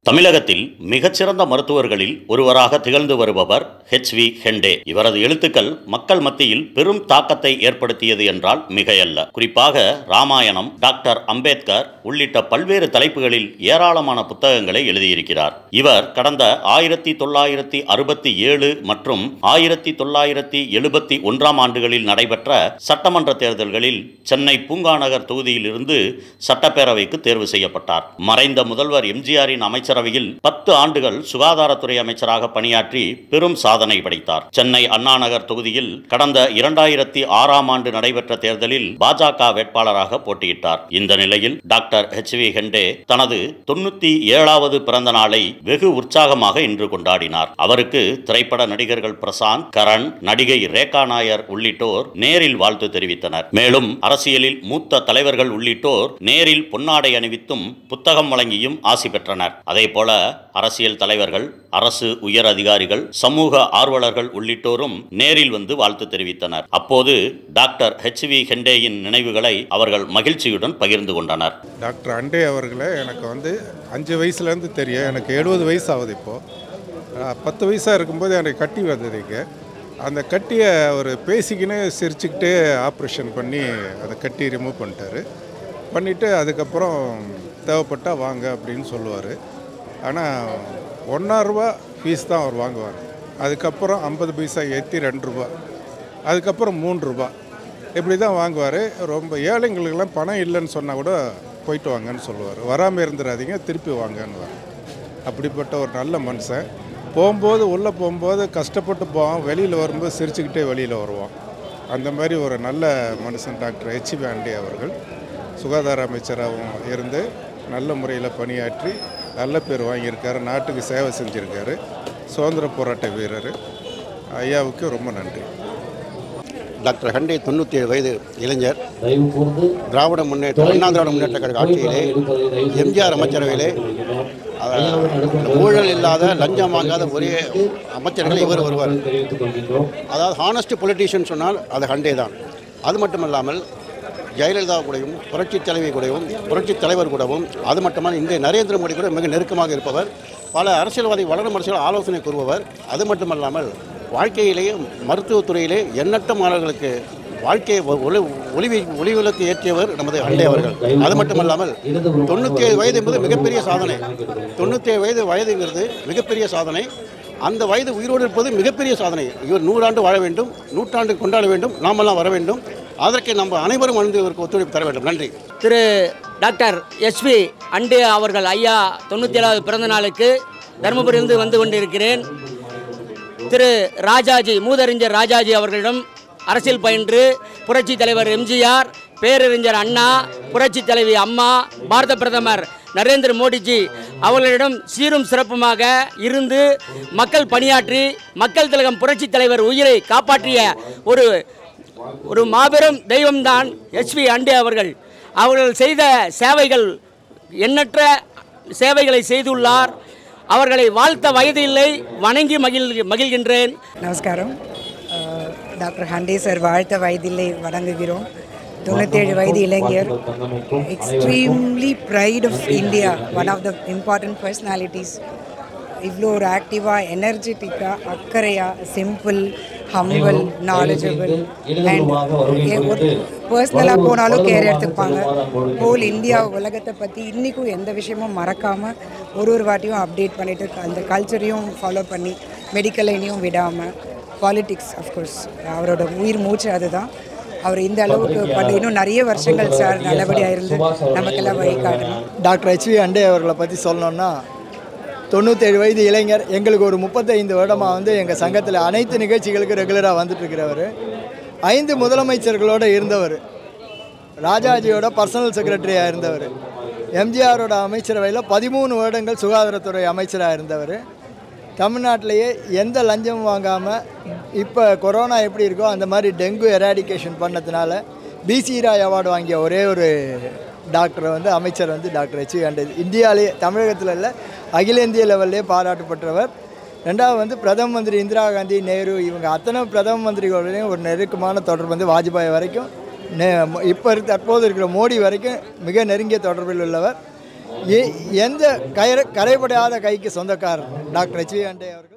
தமிழகத்தில் மிகச்சிறந்த மருத்துவர்களில் ஒருவராக திகழ்ந்து வருபவர் ஹெச் வி ஹெண்டே இவரது எழுத்துக்கள் மக்கள் மத்தியில் பெரும் தாக்கத்தை ஏற்படுத்தியது என்றால் மிகையல்ல குறிப்பாக ராமாயணம் டாக்டர் அம்பேத்கர் உள்ளிட்ட பல்வேறு தலைப்புகளில் ஏராளமான புத்தகங்களை எழுதியிருக்கிறார் இவர் கடந்த ஆயிரத்தி தொள்ளாயிரத்தி அறுபத்தி ஏழு மற்றும் ஆயிரத்தி தொள்ளாயிரத்தி எழுபத்தி ஒன்றாம் ஆண்டுகளில் நடைபெற்ற சட்டமன்ற தேர்தல்களில் சென்னை பூங்காநகர் தொகுதியிலிருந்து சட்டப்பேரவைக்கு தேர்வு செய்யப்பட்டார் மறைந்த முதல்வர் எம்ஜிஆரின் அமைச்சரவையில் பத்து ஆண்டுகள் சுகாதாரத்துறை அமைச்சராக பணியாற்றி பெரும் சாதனை படைத்தார் சென்னை அண்ணாநகர் தொகுதியில் கடந்த இரண்டாயிரத்தி ஆறாம் ஆண்டு நடைபெற்ற தேர்தலில் பாஜக வேட்பாளராக போட்டியிட்டார் இந்த நிலையில் டாக்டர் ஹெச் வி ஹெண்டே தனது தொண்ணூத்தி ஏழாவது பிறந்த நாளை வெகு உற்சாகமாக இன்று கொண்டாடினார் அவருக்கு திரைப்பட நடிகர்கள் பிரசாந்த் கரண் நடிகை ரேகா நாயர் உள்ளிட்டோர் நேரில் வாழ்த்து தெரிவித்தனர் மேலும் அரசியலில் மூத்த தலைவர்கள் உள்ளிட்டோர் நேரில் பொன்னாடை அணிவித்தும் புத்தகம் வழங்கியும் ஆசி பெற்றனர் அதேபோல அரசியல் தலைவர்கள் அரசு உயர் அதிகாரிகள் சமூக ஆர்வலர்கள் உள்ளிட்டோரும் நேரில் வந்து வாழ்த்து தெரிவித்தனர் அப்போது டாக்டர் ஹெச் வி ஹெண்டேயின் நினைவுகளை அவர்கள் மகிழ்ச்சியுடன் பகிர்ந்து கொண்டனர் டாக்டர் அண்டே அவர்களை எனக்கு வந்து அஞ்சு வயசுலேருந்து தெரியும் எனக்கு எழுபது வயசு ஆகுது இப்போது பத்து வயசாக இருக்கும்போது எனக்கு கட்டி வந்ததுங்க அந்த கட்டியை அவர் பேசிக்கின்னு சிரிச்சுக்கிட்டே ஆப்ரேஷன் பண்ணி அதை கட்டி ரிமூவ் பண்ணிட்டாரு பண்ணிவிட்டு அதுக்கப்புறம் தேவைப்பட்டால் வாங்க அப்படின்னு சொல்லுவார் ஆனால் ஒன்றாயிரரூபா ஃபீஸ் தான் அவர் வாங்குவார் அதுக்கப்புறம் ஐம்பது பைசா ஏற்றி ரெண்டு ரூபா அதுக்கப்புறம் மூணு ரூபா இப்படி தான் வாங்குவார் ரொம்ப ஏழைங்களுக்கெல்லாம் பணம் இல்லைன்னு சொன்னால் கூட போயிட்டு வாங்கன்னு சொல்லுவார் வராமல் இருந்துடாதீங்க திருப்பி வாங்கன்னுவார் அப்படிப்பட்ட ஒரு நல்ல மனுஷன் போகும்போது உள்ளே போகும்போது கஷ்டப்பட்டு போவோம் வெளியில் வரும்போது சிரிச்சுக்கிட்டே வெளியில் வருவோம் அந்த மாதிரி ஒரு நல்ல மனுஷன் டாக்டர் ஹெச் பாண்டே அவர்கள் சுகாதார அமைச்சராகவும் இருந்து நல்ல முறையில் பணியாற்றி நல்ல பேர் வாங்கியிருக்காரு நாட்டுக்கு சேவை செஞ்சுருக்காரு சுதந்திர போராட்ட வீரர் ஐயாவுக்கு ரொம்ப நன்றி டாக்டர் ஹண்டே தொண்ணூற்றி ஏழு வயது இளைஞர் தயவு கூர்ந்து திராவிட முன்னேற்ற அண்ணா திராவிட முன்னேற்ற கழக ஆட்சியிலே எம்ஜிஆர் அமைச்சரவையிலே அஹ், ஊழல் இல்லாத லஞ்சம் வாங்காத ஒரே அமைச்சர்கள் இவர் ஒருவர் தெரிவித்துக் கொள்கின்றோம் அதாவது ஹானஸ்ட் பொலிட்டீஷியன் சொன்னால் அது ஹண்டே தான் அது மட்டுமல்லாமல் ஜெயலலிதா கூடயும் புரட்சித் தலைவி கூடவும் புரட்சித் தலைவர் கூடவும் அது மட்டுமல்ல இன்றைய நரேந்திர மோடி கூட மிக நெருக்கமாக இருப்பவர் பல அரசியல்வாதி வளரும் அரசியல் ஆலோசனை கூறுபவர் அது மட்டுமல்லாமல் வாழ்க்கையிலேயே மருத்துவத்துறையிலே எண்ணற்ற மாணவர்களுக்கு வாழ்க்கையை ஒ- ஒளி ஒளி ஒளிவிளக்கு ஏற்றியவர் நமது அண்டே அவர்கள் அது மட்டுமல்லாமல் தொண்ணூற்றி ஏழு வயது என்பது மிகப்பெரிய சாதனை தொண்ணூற்றி ஏழு வயது வயதுங்கிறது மிகப்பெரிய சாதனை அந்த வயது உயிரோடு இருப்பது மிகப்பெரிய சாதனை இவர் நூறாண்டு வாழ வேண்டும் நூற்றாண்டு கொண்டாட வேண்டும் நாமெல்லாம் வர வேண்டும் அதற்கு நம்ம அனைவரும் வந்து இவருக்கு ஒத்துழைப்பு தர வேண்டும் நன்றி திரு டாக்டர் எஸ்வி அண்டே அவர்கள் ஐயா தொண்ணூற்றி ஏழாவது பிறந்த நாளுக்கு தருமபுரியிலிருந்து வந்து கொண்டிருக்கிறேன் திரு ராஜாஜி மூதறிஞர் ராஜாஜி அவர்களிடம் அரசியல் பயின்று புரட்சி தலைவர் எம்ஜிஆர் பேரறிஞர் அண்ணா புரட்சி தலைவி அம்மா பாரத பிரதமர் நரேந்திர மோடிஜி அவர்களிடம் சீரும் சிறப்புமாக இருந்து மக்கள் பணியாற்றி மக்கள் திலகம் புரட்சி தலைவர் உயிரை காப்பாற்றிய ஒரு ஒரு மாபெரும் தெய்வம்தான் எஸ்வி அண்டே அவர்கள் அவர்கள் செய்த சேவைகள் எண்ணற்ற சேவைகளை செய்துள்ளார் அவர்களை வாழ்த்த வயது இல்லை வணங்கி மகிழ் மகிழ்கின்றேன் நமஸ்காரம் அஹ், டாக்டர் ஹண்டே சார் வாழ்த்த வயதில்லை வணங்குகிறோம் தொண்ணூத்தேழு வயது இளைஞர் extremely pride of India one of the important personalities இவ்வளோ ஒரு ஆக்டிவாக எனர்ஜெட்டிக்காக அக்கறையாக சிம்பிள் ஹம்பிள் நாலேஜபிள் அண்ட் ஒரு பர்சனலாக போனாலும் கேர் எடுத்துப்பாங்க ஹோல் இந்தியா உலகத்தை பற்றி இன்றைக்கும் எந்த விஷயமும் மறக்காமல் ஒரு ஒரு வாட்டியும் அப்டேட் பண்ணிட்டு அந்த கல்ச்சரையும் ஃபாலோ பண்ணி மெடிக்கல் லைனையும் விடாமல் பாலிட்டிக்ஸ் அஃப்கோர்ஸ் அவரோட உயிர் மூச்சு அதுதான் அவர் இந்த அளவுக்கு பட் இன்னும் நிறைய வருஷங்கள் சார் நல்லபடியாக இருந்து நமக்கெல்லாம் வழிகாட்டணும் டாக்டர் ஹெச்வி அண்டே அவர்களை பற்றி சொல்லணும்னா தொண்ணூற்றேழு வயது இளைஞர் எங்களுக்கு ஒரு முப்பத்தைந்து வருடமாக வந்து எங்கள் சங்கத்தில் அனைத்து நிகழ்ச்சிகளுக்கு ரெகுலராக வந்துட்டுருக்கிறவர் ஐந்து முதலமைச்சர்களோடு இருந்தவர் ராஜாஜியோட பர்சனல் செக்ரட்டரியாக இருந்தவர் எம்ஜிஆரோட அமைச்சரவையில் பதிமூணு வருடங்கள் சுகாதாரத்துறை அமைச்சராக இருந்தவர் தமிழ்நாட்டிலேயே எந்த லஞ்சமும் வாங்காமல் இப்போ கொரோனா எப்படி இருக்கோ அந்த மாதிரி டெங்கு எராடிகேஷன் பண்ணதுனால பிசி ராய் அவார்டு வாங்கிய ஒரே ஒரு டாக்டர் வந்து அமைச்சர் வந்து டாக்டர் ஹெச் அண்டே இந்தியாவிலே தமிழகத்தில் இல்லை அகில இந்திய லெவல்லே பாராட்டப்பட்டவர் ரெண்டாவது வந்து பிரதம மந்திரி இந்திரா காந்தி நேரு இவங்க அத்தனை பிரதம மந்திரிகளோடையும் ஒரு நெருக்கமான தொடர்பு வந்து வாஜ்பாய் வரைக்கும் நெ இப்போ இருக்க தற்போது இருக்கிற மோடி வரைக்கும் மிக நெருங்கிய தொடர்பில் உள்ளவர் எ- எந்த கரை கரைபடாத கைக்கு சொந்தக்காரர் டாக்டர் ஹெச்வி அண்டே அவர்கள்